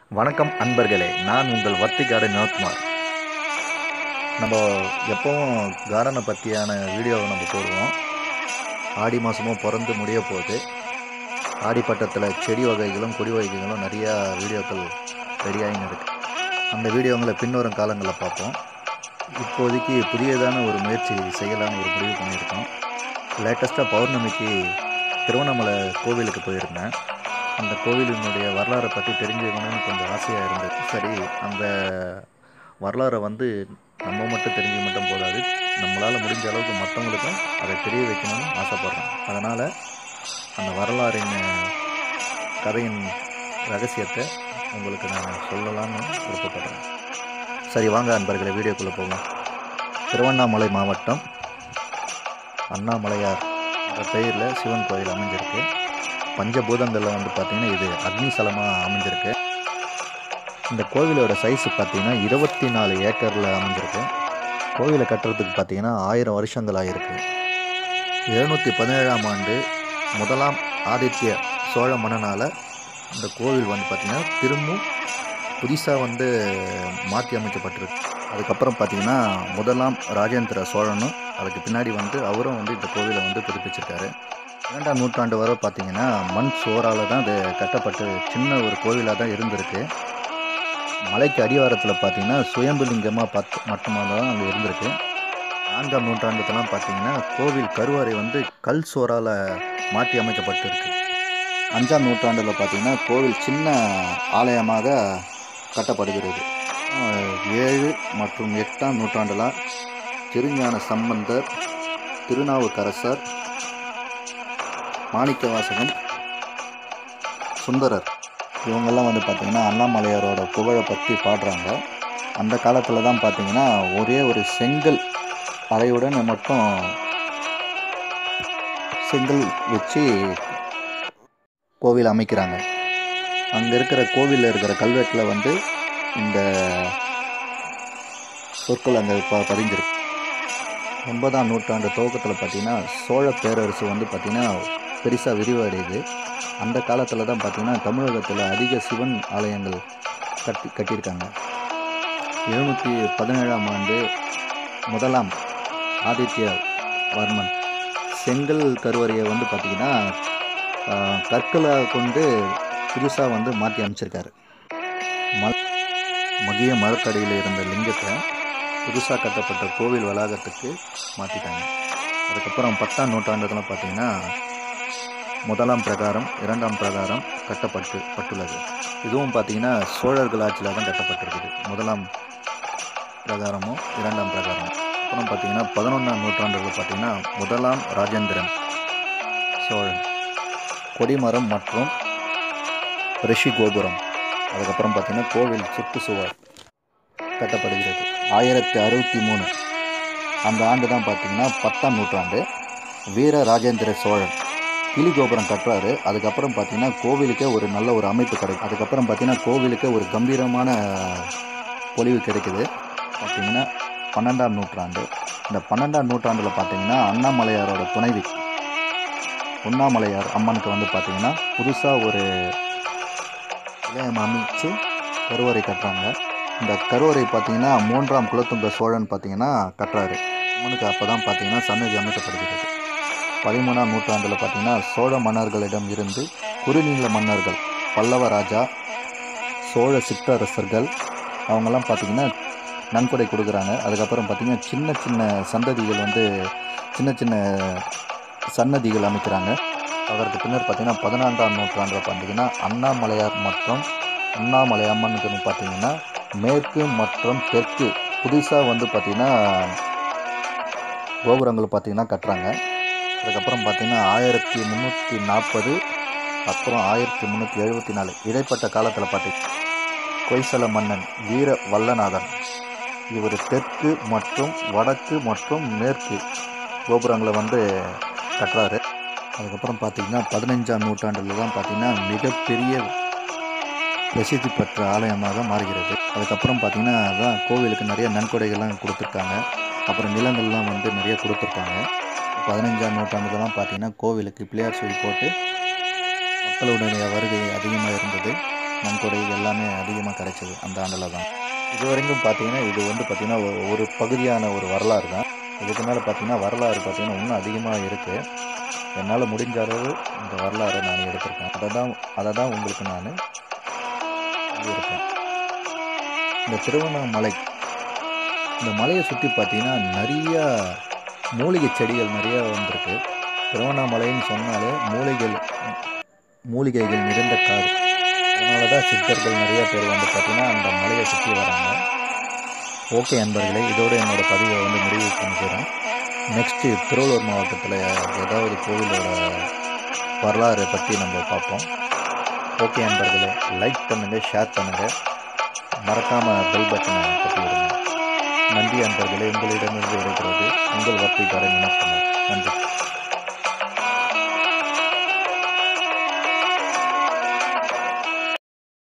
வணக்கம் அன்பர்களே நான் உங்கள் வர்த்திகாடு வினோத்குமார் நம்ம எப்பவும் கார்டனை பற்றியான வீடியோவை நம்ம போடுவோம் ஆடி மாதமும் பிறந்து முடிய போகுது ஆடி பட்டத்தில் செடி வகைகளும் கொடி வகைகளும் நிறையா வீடியோக்கள் ரெடியாகின்னு இருக்கு அந்த வீடியோங்களை பின்வரும் காலங்களில் பார்ப்போம் இப்போதைக்கு புதியதான ஒரு முயற்சி செய்யலாம்னு ஒரு முடிவு பண்ணியிருக்கோம் லேட்டஸ்ட்டாக பௌர்ணமிக்கு திருவண்ணாமலை கோவிலுக்கு போயிருந்தேன் அந்த கோவிலினுடைய வரலாறை பற்றி தெரிஞ்சுக்கணும்னு கொஞ்சம் ஆசையாக இருந்தது சரி அந்த வரலாறை வந்து நம்ம மட்டும் தெரிஞ்சு மட்டும் போதாது நம்மளால் முடிஞ்ச அளவுக்கு மற்றவங்களுக்கும் அதை தெரிய வைக்கணும்னு ஆசைப்பட்றேன் அதனால் அந்த வரலாறின் கதையின் ரகசியத்தை உங்களுக்கு நான் சொல்லலாம்னு விருப்பப்படுறேன் சரி வாங்க அன்பர்களை வீடியோக்குள்ளே போவோம் திருவண்ணாமலை மாவட்டம் அண்ணாமலையார் என்ற பெயரில் சிவன் கோயில் அமைஞ்சிருக்கு பஞ்சபூதங்களில் வந்து பார்த்திங்கன்னா இது அக்னிசலமாக அமைஞ்சிருக்கு இந்த கோவிலோட சைஸ் பார்த்திங்கன்னா இருபத்தி நாலு ஏக்கரில் அமைஞ்சிருக்கு கோவிலை கட்டுறதுக்கு பார்த்திங்கன்னா ஆயிரம் வருஷங்கள் ஆகிருக்கு எழுநூற்றி பதினேழாம் ஆண்டு முதலாம் ஆதித்ய சோழ மன்னனால் இந்த கோவில் வந்து பார்த்திங்கன்னா திரும்பவும் புதுசாக வந்து மாற்றி அமைக்கப்பட்டிருக்கு அதுக்கப்புறம் பார்த்திங்கன்னா முதலாம் ராஜேந்திர சோழனும் அதுக்கு பின்னாடி வந்து அவரும் வந்து இந்த கோவிலை வந்து புதுப்பிச்சிருக்காரு இரண்டாம் நூற்றாண்டு வரை பார்த்தீங்கன்னா மண் சுவரால் தான் அது கட்டப்பட்டு சின்ன ஒரு கோவிலாக தான் இருந்திருக்கு மலைக்கு அடிவாரத்தில் பார்த்தீங்கன்னா சுயம்புலிங்கமாக பார்த்து மட்டுமாக தான் அங்கே இருந்திருக்கு நான்காம் நூற்றாண்டுக்கெல்லாம் பார்த்தீங்கன்னா கோவில் கருவறை வந்து கல் சுவரால் மாற்றி அமைக்கப்பட்டிருக்கு அஞ்சாம் நூற்றாண்டில் பார்த்தீங்கன்னா கோவில் சின்ன ஆலயமாக கட்டப்படுகிறது ஏழு மற்றும் எட்டாம் நூற்றாண்டில் திருஞான சம்பந்தர் திருநாவுக்கரசர் மாணிக்கவாசகன் சுந்தரர் இவங்கெல்லாம் வந்து பார்த்திங்கன்னா அண்ணாமலையாரோட புகழை பற்றி பாடுறாங்க அந்த காலத்தில் தான் பார்த்திங்கன்னா ஒரே ஒரு செங்கல் அறையுடன் மட்டும் செங்கல் வச்சு கோவில் அமைக்கிறாங்க அங்கே இருக்கிற கோவிலில் இருக்கிற கல்வெட்டில் வந்து இந்த சொற்கள் அங்கே ப பதிஞ்சிருக்கு ஒன்பதாம் நூற்றாண்டு துவக்கத்தில் பார்த்திங்கன்னா சோழ பேரரசு வந்து பார்த்திங்கன்னா பெருசாக விரிவடையுது அந்த காலத்தில் தான் பார்த்திங்கன்னா தமிழகத்தில் அதிக சிவன் ஆலயங்கள் கட்டி கட்டியிருக்காங்க எழுநூற்றி பதினேழாம் ஆண்டு முதலாம் ஆதித்ய வர்மன் செங்கல் கருவறையை வந்து பார்த்திங்கன்னா கற்களை கொண்டு புதுசாக வந்து மாற்றி அமைச்சிருக்காரு ம மகிய மரத்தடியில் இருந்த லிங்கத்தை புதுசாக கட்டப்பட்ட கோவில் வளாகத்துக்கு மாற்றிட்டாங்க அதுக்கப்புறம் பத்தாம் நூற்றாண்டுலாம் பார்த்திங்கன்னா முதலாம் பிரகாரம் இரண்டாம் பிரகாரம் கட்டப்பட்டு பட்டுள்ளது இதுவும் பார்த்திங்கன்னா சோழர்கள் ஆட்சியில் தான் கட்டப்பட்டிருக்குது முதலாம் பிரகாரமும் இரண்டாம் பிரகாரமும் அப்புறம் பார்த்திங்கன்னா பதினொன்றாம் நூற்றாண்டுகள் பார்த்திங்கன்னா முதலாம் ராஜேந்திரன் சோழன் கொடிமரம் மற்றும் ரிஷி கோபுரம் அதுக்கப்புறம் பார்த்திங்கன்னா கோவில் சுற்றுச்சுவர் கட்டப்படுகிறது ஆயிரத்தி அறுபத்தி மூணு அந்த ஆண்டு தான் பார்த்திங்கன்னா பத்தாம் நூற்றாண்டு வீர ராஜேந்திர சோழன் கிளி கோபுரம் கட்டுறாரு அதுக்கப்புறம் பார்த்திங்கன்னா கோவிலுக்கே ஒரு நல்ல ஒரு அமைப்பு கிடைக்கும் அதுக்கப்புறம் பார்த்திங்கன்னா கோவிலுக்கே ஒரு கம்பீரமான பொலிவு கிடைக்குது பார்த்திங்கன்னா பன்னெண்டாம் நூற்றாண்டு இந்த பன்னெண்டாம் நூற்றாண்டில் பார்த்திங்கன்னா அண்ணாமலையாரோட துணைவி உண்ணாமலையார் அம்மனுக்கு வந்து பார்த்திங்கன்னா புதுசாக ஒரு இளையம் அமைச்சு கருவறை கட்டுறாங்க இந்த கருவறை பார்த்திங்கன்னா மூன்றாம் குலத்துங்க சோழன் பார்த்திங்கன்னா கட்டுறாரு அம்மனுக்கு அப்போ தான் பார்த்திங்கன்னா சன்னதி அமைக்கப்படுகிறது பதிமூணாம் நூற்றாண்டில் பார்த்திங்கன்னா சோழ மன்னர்களிடம் இருந்து குறுநீள மன்னர்கள் பல்லவ ராஜா சோழ சிற்றரசர்கள் அவங்கெல்லாம் பார்த்திங்கன்னா நன்கொடை கொடுக்குறாங்க அதுக்கப்புறம் பார்த்திங்கன்னா சின்ன சின்ன சந்ததிகள் வந்து சின்ன சின்ன சன்னதிகள் அமைக்கிறாங்க அதற்கு பின்னர் பார்த்திங்கன்னா பதினான்காம் நூற்றாண்டில் பார்த்திங்கன்னா அண்ணாமலையார் மற்றும் அண்ணாமலை அம்மனுக்கு பார்த்திங்கன்னா மேற்கு மற்றும் தெற்கு புதுசாக வந்து பார்த்திங்கன்னா கோபுரங்கள் பார்த்திங்கன்னா கட்டுறாங்க அதுக்கப்புறம் பார்த்திங்கன்னா ஆயிரத்தி முந்நூற்றி நாற்பது அப்புறம் ஆயிரத்தி முந்நூற்றி எழுபத்தி நாலு இடைப்பட்ட காலத்தில் பார்த்திங்கன்னா கொய்சல மன்னன் வீர வல்லநாதன் இவர் தெற்கு மற்றும் வடக்கு மற்றும் மேற்கு கோபுரங்களை வந்து கட்டுறாரு அதுக்கப்புறம் பார்த்திங்கன்னா பதினஞ்சாம் நூற்றாண்டில் தான் பார்த்திங்கன்னா மிகப்பெரிய பிரசித்தி பெற்ற ஆலயமாக மாறுகிறது அதுக்கப்புறம் பார்த்திங்கன்னா அதான் கோவிலுக்கு நிறைய நன்கொடைகள்லாம் கொடுத்துருக்காங்க அப்புறம் நிலங்கள்லாம் வந்து நிறைய கொடுத்துருக்காங்க பதினஞ்சாம் நூற்றாண்டுலலாம் பார்த்திங்கன்னா கோவிலுக்கு பிள்ளையார் சொல்லி போட்டு மக்களுடைய வருகை அதிகமாக இருந்தது நன்கொடை எல்லாமே அதிகமாக கிடைச்சது அந்த ஆண்டில் தான் இது வரைக்கும் பார்த்தீங்கன்னா இது வந்து பார்த்திங்கன்னா ஒ- ஒரு பகுதியான ஒரு வரலாறு தான் இதுக்கு மேலே பார்த்தீங்கன்னா வரலாறு பார்த்தீங்கன்னா இன்னும் அதிகமாக இருக்குது என்னால் முடிஞ்ச அளவு இந்த வரலாறை நான் எடுத்திருக்கேன் அதை தான் அதை தான் உங்களுக்கு நான் இருக்கேன் இந்த திருவண்ணாமலை இந்த மலையை சுற்றி பார்த்தீங்கன்னா நிறைய மூலிகை செடிகள் நிறைய வந்திருக்கு திருவண்ணாமலைன்னு சொன்னாலே மூலிகைகள் மூலிகைகள் நிறைந்த காடு அதனால தான் சித்தர்கள் நிறைய பேர் வந்து பார்த்தீங்கன்னா அந்த மலையை சுற்றி வராங்க ஓகே அன்பர்களே இதோடு என்னோட பதிவை வந்து முடிவு பண்ணிக்கிறேன் நெக்ஸ்ட்டு திருவள்ளூர் மாவட்டத்தில் ஏதாவது கோவிலோட வரலாறை பற்றி நம்ம பார்ப்போம் ஓகே அன்பர்களே லைக் பண்ணுங்கள் ஷேர் பண்ணுங்கள் மறக்காமல் பெல் பட்டனை தட்டி விடுங்க நன்றி அன்பர்களே உங்களிடமிருந்து இருக்கிறது உங்கள் வார்த்தைக்காரன் வினோத்குமார் நன்றி